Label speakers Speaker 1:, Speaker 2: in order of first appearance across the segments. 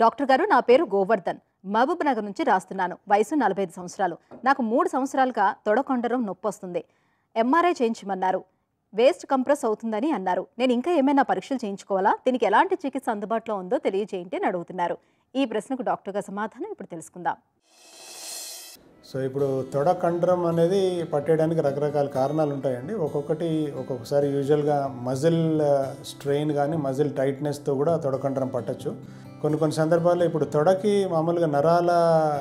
Speaker 1: doctor గారు నా పేరు గోవర్ధన్ మహబూబ్ నగర్ నుంచి రాస్తున్నాను వయసు నలభై ఐదు సంవత్సరాలు నాకు మూడు సంవత్సరాలుగా తొడకొండరం నొప్పి వస్తుంది ఎంఆర్ఐ చేయించమన్నారు వేస్ట్ కంప్రెస్ అవుతుందని అన్నారు నేను ఇంకా ఏమైనా పరీక్షలు చేయించుకోవాలా దీనికి ఎలాంటి చికిత్స అందుబాటులో ఉందో తెలియజేయండి అని అడుగుతున్నారు ఈ ప్రశ్నకు డాక్టర్ గారి సమాధానం ఇప్పుడు తెలుసుకుందాం
Speaker 2: సో ఇప్పుడు తొడ కండరం అనేది పట్టేయడానికి రకరకాల కారణాలు ఉంటాయండి ఒక్కొక్కటి ఒక్కొక్కసారి యూజువల్గా మజిల్ స్ట్రెయిన్ కానీ మజిల్ టైట్నెస్తో కూడా తొడ కండరం పట్టచ్చు కొన్ని కొన్ని సందర్భాల్లో ఇప్పుడు తొడకి మామూలుగా నరాల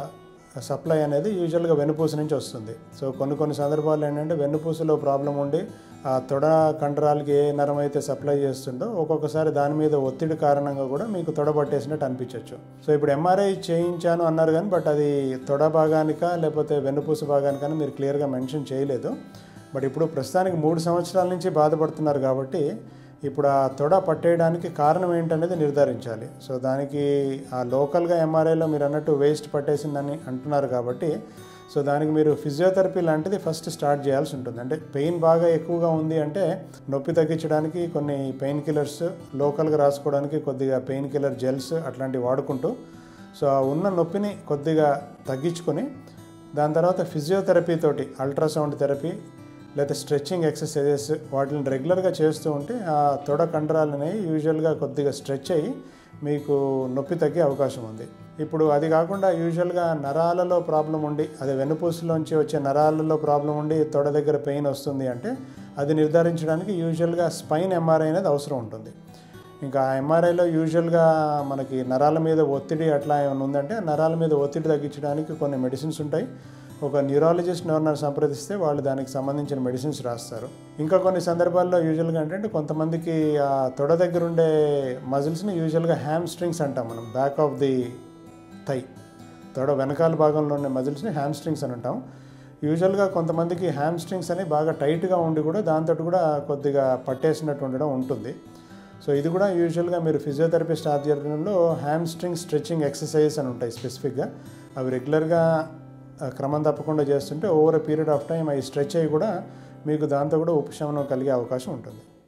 Speaker 2: సప్లై అనేది యూజువల్గా వెన్నుపూస నుంచి వస్తుంది సో కొన్ని కొన్ని సందర్భాల్లో ఏంటంటే వెన్నుపూసలో ప్రాబ్లం ఉండి ఆ తొడ కండరాలకి ఏ నరం అయితే సప్లై చేస్తుందో ఒక్కొక్కసారి దాని మీద ఒత్తిడి కారణంగా కూడా మీకు తొడ పట్టేసినట్టు అనిపించవచ్చు సో ఇప్పుడు ఎంఆర్ఐ చేయించాను అన్నారు కానీ బట్ అది తొడ భాగానిక లేకపోతే వెన్నుపూస భాగానికని మీరు క్లియర్గా మెన్షన్ చేయలేదు బట్ ఇప్పుడు ప్రస్తుతానికి మూడు సంవత్సరాల నుంచి బాధపడుతున్నారు కాబట్టి ఇప్పుడు ఆ తొడ పట్టేయడానికి కారణం ఏంటనేది నిర్ధారించాలి సో దానికి ఆ లోకల్గా ఎంఆర్ఐలో మీరు అన్నట్టు వేస్ట్ పట్టేసిందని అంటున్నారు కాబట్టి సో దానికి మీరు ఫిజియోథెరపీ లాంటిది ఫస్ట్ స్టార్ట్ చేయాల్సి ఉంటుంది అంటే పెయిన్ బాగా ఎక్కువగా ఉంది అంటే నొప్పి తగ్గించడానికి కొన్ని పెయిన్ కిల్లర్స్ లోకల్గా రాసుకోవడానికి కొద్దిగా పెయిన్ కిల్లర్ జెల్స్ అట్లాంటివి వాడుకుంటూ సో ఆ ఉన్న నొప్పిని కొద్దిగా తగ్గించుకొని దాని తర్వాత ఫిజియోథెరపీ తోటి అల్ట్రాసౌండ్ థెరపీ లేదా స్ట్రెచ్చింగ్ ఎక్సర్సైజెస్ వాటిని రెగ్యులర్గా చేస్తూ ఉంటే ఆ తొడ కండరాలు అనేవి యూజువల్గా కొద్దిగా స్ట్రెచ్ అయ్యి మీకు నొప్పి తగ్గే అవకాశం ఉంది ఇప్పుడు అది కాకుండా యూజువల్గా నరాలలో ప్రాబ్లం ఉండి అదే వెన్నుపూసలోంచి వచ్చే నరాలలో ప్రాబ్లం ఉండి తొడ దగ్గర పెయిన్ వస్తుంది అంటే అది నిర్ధారించడానికి యూజువల్గా స్పైన్ ఎంఆర్ఐ అనేది అవసరం ఉంటుంది ఇంకా ఆ ఎంఆర్ఐలో యూజువల్గా మనకి నరాల మీద ఒత్తిడి అట్లా ఏమైనా ఉందంటే నరాల మీద ఒత్తిడి తగ్గించడానికి కొన్ని మెడిసిన్స్ ఉంటాయి ఒక న్యూరాలజిస్ట్ ఎవరినైనా సంప్రదిస్తే వాళ్ళు దానికి సంబంధించిన మెడిసిన్స్ రాస్తారు ఇంకా కొన్ని సందర్భాల్లో యూజువల్గా ఏంటంటే కొంతమందికి ఆ తొడ దగ్గర ఉండే మజిల్స్ని యూజువల్గా హ్యామ్ స్ట్రింగ్స్ అంటాం మనం బ్యాక్ ఆఫ్ ది థై తొడ వెనకాల భాగంలో ఉండే మజిల్స్ని హ్యామ్ స్ట్రింగ్స్ అని అంటాం యూజువల్గా కొంతమందికి హ్యామ్ స్ట్రింగ్స్ అనేవి బాగా టైట్గా ఉండి కూడా దాంతో కూడా కొద్దిగా పట్టేసినట్టు ఉండడం ఉంటుంది సో ఇది కూడా యూజువల్గా మీరు ఫిజియోథెరపిస్ట్ ఆధ్వర్యంలో హ్యామ్ స్ట్రింగ్ స్ట్రెచ్చింగ్ ఎక్సర్సైజెస్ అని ఉంటాయి స్పెసిఫిక్గా అవి రెగ్యులర్గా ఆ, క్రమం తప్పకుండా చేస్తుంటే over a period of time అవి స్ట్రెచ్ అయ్యి కూడా మీకు దాంతో కూడా ఉపశమనం కలిగే అవకాశం ఉంటుంది